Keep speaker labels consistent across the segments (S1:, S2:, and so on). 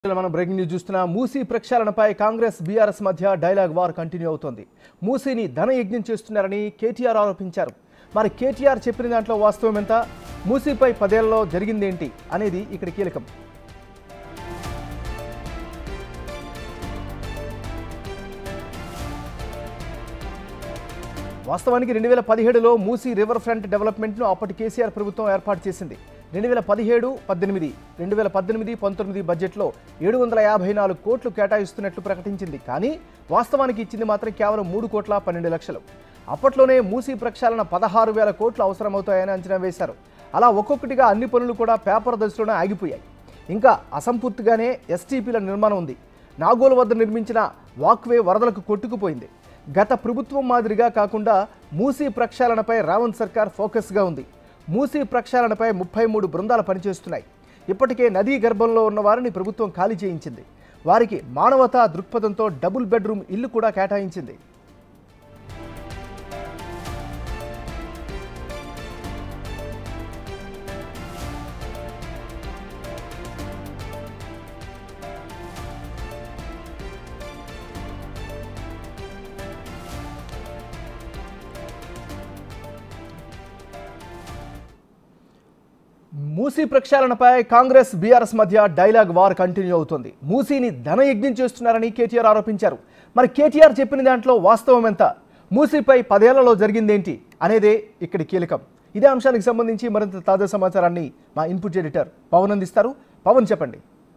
S1: మనం breaking news చూస్తున్నా మూసీ ప్రక్షాళనపై కాంగ్రెస్ బీఆర్ఎస్ మధ్య డైలాగ్ వార్ కంటిన్యూ అవుతోంది మూసీని ధన యజ్ఞం చేస్తున్నారని కేటీఆర్ ఆరోపించారు మరి కేటీఆర్ చెప్పిన దాంట్లో వాస్తవం ఎంత మూసీపై పదేళ్లలో జరిగిందేంటి అనేది ఇక్కడ కీలకం వాస్తవానికి రెండు వేల పదిహేడులో మూసీ రివర్ ఫ్రంట్ డెవలప్మెంట్ను అప్పటి కేసీఆర్ ప్రభుత్వం ఏర్పాటు చేసింది రెండు వేల పదిహేడు పద్దెనిమిది రెండు వేల పద్దెనిమిది పంతొమ్మిది బడ్జెట్లో ఏడు వందల యాభై నాలుగు కోట్లు కేటాయిస్తున్నట్లు ప్రకటించింది కానీ వాస్తవానికి ఇచ్చింది మాత్రం కేవలం మూడు కోట్ల పన్నెండు లక్షలు అప్పట్లోనే మూసీ ప్రక్షాళన పదహారు వేల కోట్లు అవసరమవుతాయని అంచనా వేశారు అలా ఒక్కొక్కటిగా అన్ని పనులు కూడా పేపర్ దశలోనే ఆగిపోయాయి ఇంకా అసంపూర్తిగానే ఎస్టీపీల నిర్మాణం ఉంది నాగోల్ వద్ద నిర్మించిన వాక్వే వరదలకు కొట్టుకుపోయింది గత ప్రభుత్వం మాదిరిగా కాకుండా మూసీ ప్రక్షాళనపై రేవంత్ సర్కార్ ఫోకస్గా ఉంది మూసీ ప్రక్షాళనపై ముప్పై మూడు బృందాలు పనిచేస్తున్నాయి ఇప్పటికే నదీ గర్భంలో ఉన్న వారిని ప్రభుత్వం ఖాళీ చేయించింది వారికి మానవతా దృక్పథంతో డబుల్ బెడ్రూమ్ ఇల్లు కూడా కేటాయించింది మూసీ ప్రక్షాళనపై కాంగ్రెస్ బీఆర్ఎస్ మధ్య డైలాగ్ వార్ కంటిన్యూ అవుతోంది మూసీని ధనయజ్ఞం చేస్తున్నారని కేటీఆర్ ఆరోపించారు మరి కేటీఆర్ చెప్పిన దాంట్లో వాస్తవం ఎంత మూసీపై పదేళ్లలో జరిగిందేంటి అనేదే ఇక్కడ కీలకం ఇదే అంశానికి సంబంధించి మరింత తాజా సమాచారాన్ని మా ఇన్పుట్ ఎడిటర్ పవన్ అందిస్తారు పవన్ చెప్పండి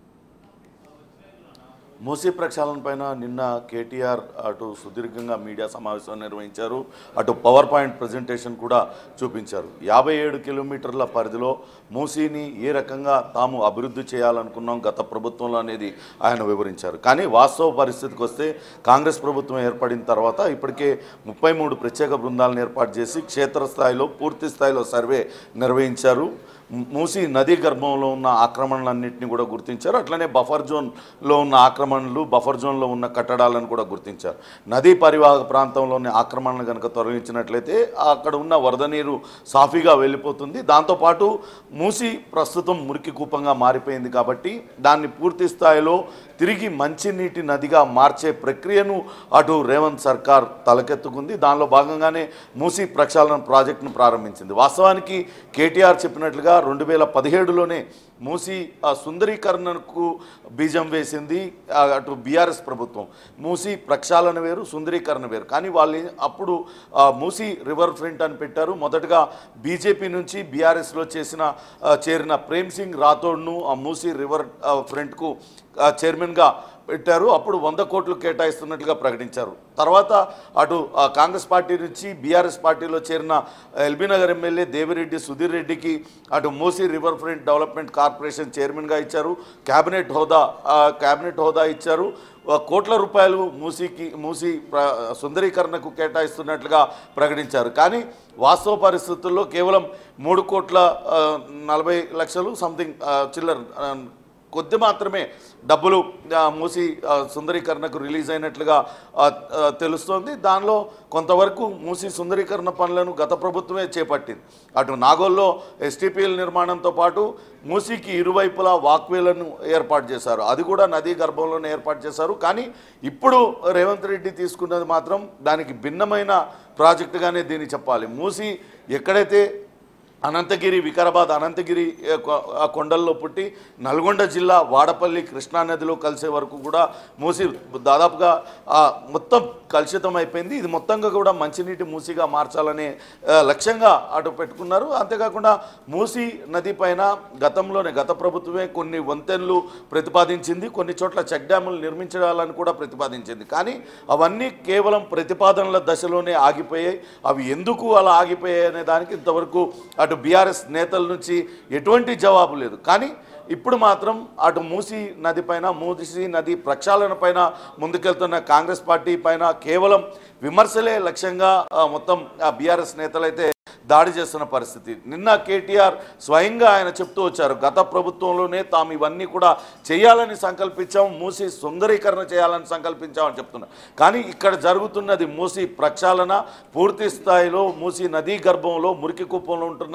S2: మూసీ ప్రక్షాళన పైన నిన్న కేటీఆర్ అటు సుదీర్ఘంగా మీడియా సమావేశం నిర్వహించారు అటు పవర్ పాయింట్ ప్రజెంటేషన్ కూడా చూపించారు యాభై ఏడు కిలోమీటర్ల పరిధిలో మూసీని ఏ రకంగా తాము అభివృద్ధి చేయాలనుకున్నాం గత ప్రభుత్వంలో అనేది ఆయన వివరించారు కానీ వాస్తవ పరిస్థితికి వస్తే కాంగ్రెస్ ప్రభుత్వం ఏర్పడిన తర్వాత ఇప్పటికే ముప్పై మూడు ప్రత్యేక బృందాలను ఏర్పాటు చేసి క్షేత్రస్థాయిలో పూర్తి స్థాయిలో సర్వే నిర్వహించారు మూసి నదీ గర్భంలో ఉన్న ఆక్రమణలన్నింటినీ కూడా గుర్తించారు అట్లనే బఫర్ జోన్లో ఉన్న ఆక్రమణలు బఫర్ జోన్లో ఉన్న కట్టడాలను కూడా గుర్తించారు నదీ పరివాహక ప్రాంతంలోని ఆక్రమణలు కనుక తొలగించినట్లయితే అక్కడ ఉన్న వరద నీరు సాఫీగా వెళ్ళిపోతుంది దాంతోపాటు మూసి ప్రస్తుతం మురికి కూపంగా మారిపోయింది కాబట్టి దాన్ని పూర్తి స్థాయిలో తిరిగి మంచినీటి నదిగా మార్చే ప్రక్రియను అటు రేవంత్ సర్కార్ తలకెత్తుకుంది దానిలో భాగంగానే మూసీ ప్రక్షాళన ప్రాజెక్టును ప్రారంభించింది వాస్తవానికి కేటీఆర్ చెప్పినట్లుగా రెండు వేల పదిహేడులోనే మూసీ ఆ సుందరీకరణకు బీజం వేసింది ఆ, అటు బీఆర్ఎస్ ప్రభుత్వం మూసీ ప్రక్షాళన వేరు సుందరీకరణ వేరు కానీ వాళ్ళు అప్పుడు ఆ, మూసీ రివర్ ఫ్రంట్ అని పెట్టారు మొదటగా బీజేపీ నుంచి బీఆర్ఎస్లో చేసిన ఆ, చేరిన ప్రేమ్ సింగ్ రాథోడ్ను ఆ మూసీ రివర్ ఆ, ఫ్రంట్కు ఆ, చైర్మన్గా పెట్టారు అప్పుడు వంద కోట్లు కేటాయిస్తున్నట్లుగా ప్రకటించారు తర్వాత అటు ఆ, కాంగ్రెస్ పార్టీ నుంచి బీఆర్ఎస్ పార్టీలో చేరిన ఎల్బీ నగర్ ఎమ్మెల్యే దేవిరెడ్డి సుధీర్ రెడ్డికి అటు Musi river front development corporation చైర్మన్గా ఇచ్చారు క్యాబినెట్ హోదా ఆ, క్యాబినెట్ హోదా ఇచ్చారు ఆ, కోట్ల రూపాయలు మూసీకి మూసీ ప్ర- సుందరీకరణకు కేటాయిస్తున్నట్లుగా ప్రకటించారు కానీ వాస్తవ పరిస్థితుల్లో కేవలం మూడు కోట్ల ఆ, నలభై లక్షలు సంథింగ్ చిల్లర్ ఆ, కొద్ది మాత్రమే డబ్బులు ఆ, మూసి ఆ, సుందరీకరణకు రిలీజ్ అయినట్లుగా ఆ, ఆ, తెలుస్తోంది దానిలో కొంతవరకు మూసి సుందరీకరణ పనులను గత ప్రభుత్వమే చేపట్టింది అటు నాగోల్లో ఎస్టీపీఎల్ నిర్మాణంతో పాటు మూసీకి ఇరువైపులా వాక్వేలను ఏర్పాటు చేశారు అది కూడా నదీ గర్భంలోనే ఏర్పాటు చేశారు కానీ ఇప్పుడు రేవంత్ రెడ్డి తీసుకున్నది మాత్రం దానికి భిన్నమైన ప్రాజెక్టుగానే దీన్ని చెప్పాలి మూసి ఎక్కడైతే అనంతగిరి వికారాబాద్ అనంతగిరి ఏ, కొ- ఆ కొండల్లో పుట్టి నల్గొండ జిల్లా వాడపల్లి కృష్ణానదిలో కలిసే వరకు కూడా మూసి దాదాపుగా ఆ, మొత్తం కలుషితం అయిపోయింది ఇది మొత్తంగా కూడా మంచినీటి మూసిగా మార్చాలనే ఆ, లక్ష్యంగా అటు పెట్టుకున్నారు అంతేకాకుండా మూసి నది పైన గతంలోనే గత ప్రభుత్వమే కొన్ని వంతెనలు ప్రతిపాదించింది కొన్ని చోట్ల చెక్ డ్యాములు నిర్మించాలని కూడా ప్రతిపాదించింది కానీ అవన్నీ కేవలం ప్రతిపాదనల దశలోనే ఆగిపోయాయి అవి ఎందుకు అలా ఆగిపోయాయి అనే దానికి ఇంతవరకు అటు బీఆర్ఎస్ నేతల నుంచి ఎటువంటి జవాబు లేదు కానీ ఇప్పుడు మాత్రం అటు మూసీ నది పైన మూసీ నది ప్రక్షాళన పైన ముందుకెళ్తున్న కాంగ్రెస్ పార్టీ పైన కేవలం విమర్శలే లక్ష్యంగా ఆ, మొత్తం బీఆర్ఎస్ నేతలైతే దాడి చేస్తున్న పరిస్థితి నిన్న కేటీఆర్ స్వయంగా ఆయన చెప్తూ వచ్చారు గత ప్రభుత్వంలోనే తాము ఇవన్నీ కూడా చేయాలని సంకల్పించాం మూసి సుందరీకరణ చేయాలని సంకల్పించామని చెప్తున్నారు కానీ ఇక్కడ జరుగుతున్నది మూసి ప్రక్షాళన పూర్తి స్థాయిలో మూసి నదీ గర్భంలో మురికి కుప్పంలో ఉంటున్న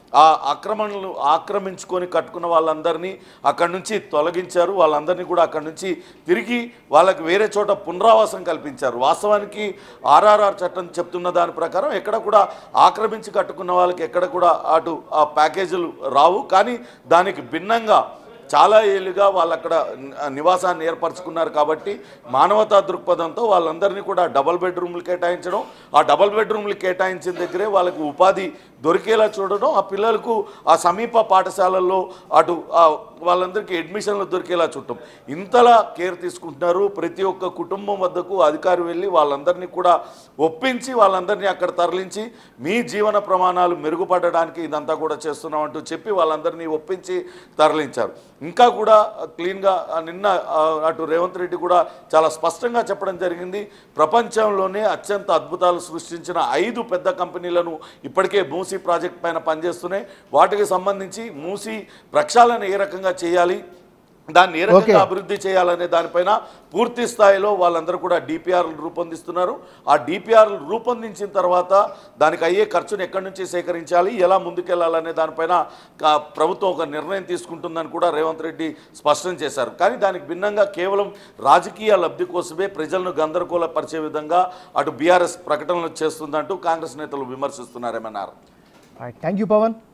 S2: ఆ ఆక్రమణలు ఆక్రమించుకొని కట్టుకున్న వాళ్ళందరినీ అక్కడి నుంచి తొలగించారు వాళ్ళందరినీ కూడా అక్కడి నుంచి తిరిగి వాళ్ళకి వేరే చోట పునరావాసం కల్పించారు వాస్తవానికి ఆర్ఆర్ఆర్ చట్టం చెప్తున్న దాని ప్రకారం ఎక్కడ కూడా ఆక్రమించి కట్టుకున్న వాళ్ళకి ఎక్కడ కూడా అటు ఆ ప్యాకేజీలు రావు కానీ దానికి భిన్నంగా చాలా ఏళ్ళుగా వాళ్ళు అక్కడ ని- నివాసాన్ని ఏర్పరచుకున్నారు కాబట్టి మానవతా దృక్పథంతో వాళ్ళందరినీ కూడా డబల్ బెడ్రూమ్లు కేటాయించడం ఆ డబల్ బెడ్రూమ్లు కేటాయించిన దగ్గరే వాళ్ళకి ఉపాధి దొరికేలా చూడడం ఆ పిల్లలకు ఆ సమీప పాఠశాలల్లో అటు ఆ వాళ్ళందరికీ అడ్మిషన్లు దొరికేలా చూడటం ఇంతలా కేర్ తీసుకుంటున్నారు ప్రతి ఒక్క కుటుంబం వద్దకు అధికారి వెళ్ళి వాళ్ళందరినీ కూడా ఒప్పించి వాళ్ళందరినీ అక్కడ తరలించి మీ జీవన ప్రమాణాలు మెరుగుపడడానికి ఇదంతా కూడా చేస్తున్నామంటూ చెప్పి వాళ్ళందరినీ ఒప్పించి తరలించారు ఇంకా కూడా క్లీన్గా నిన్న ఆ, అటు రేవంత్ రెడ్డి కూడా చాలా స్పష్టంగా చెప్పడం జరిగింది ప్రపంచంలోనే అత్యంత అద్భుతాలు సృష్టించిన ఐదు పెద్ద కంపెనీలను ఇప్పటికే మూసీ ప్రాజెక్ట్ పైన పనిచేస్తున్నాయి వాటికి సంబంధించి మూసీ ప్రక్షాళన ఏ రకంగా చేయాలి దాన్ని ఏ రకంగా
S1: Okay.
S2: అభివృద్ధి చేయాలనే దానిపైన పూర్తి స్థాయిలో వాళ్ళందరూ కూడా డిపిఆర్లు రూపొందిస్తున్నారు ఆ డిపిఆర్లు రూపొందించిన తర్వాత దానికి అయ్యే ఖర్చును ఎక్కడి నుంచి సేకరించాలి ఎలా ముందుకెళ్లాలనే దానిపైన కా- ప్రభుత్వం ఒక నిర్ణయం తీసుకుంటుందని కూడా రేవంత్ రెడ్డి స్పష్టం చేశారు కానీ దానికి భిన్నంగా కేవలం రాజకీయ లబ్ధి కోసమే ప్రజలను గందరగోళపరిచే విధంగా అటు బీఆర్ఎస్ ప్రకటనలు చేస్తుందంటూ కాంగ్రెస్ నేతలు విమర్శిస్తున్నారేమన్నారు
S1: థ్యాంక్ యూ పవన్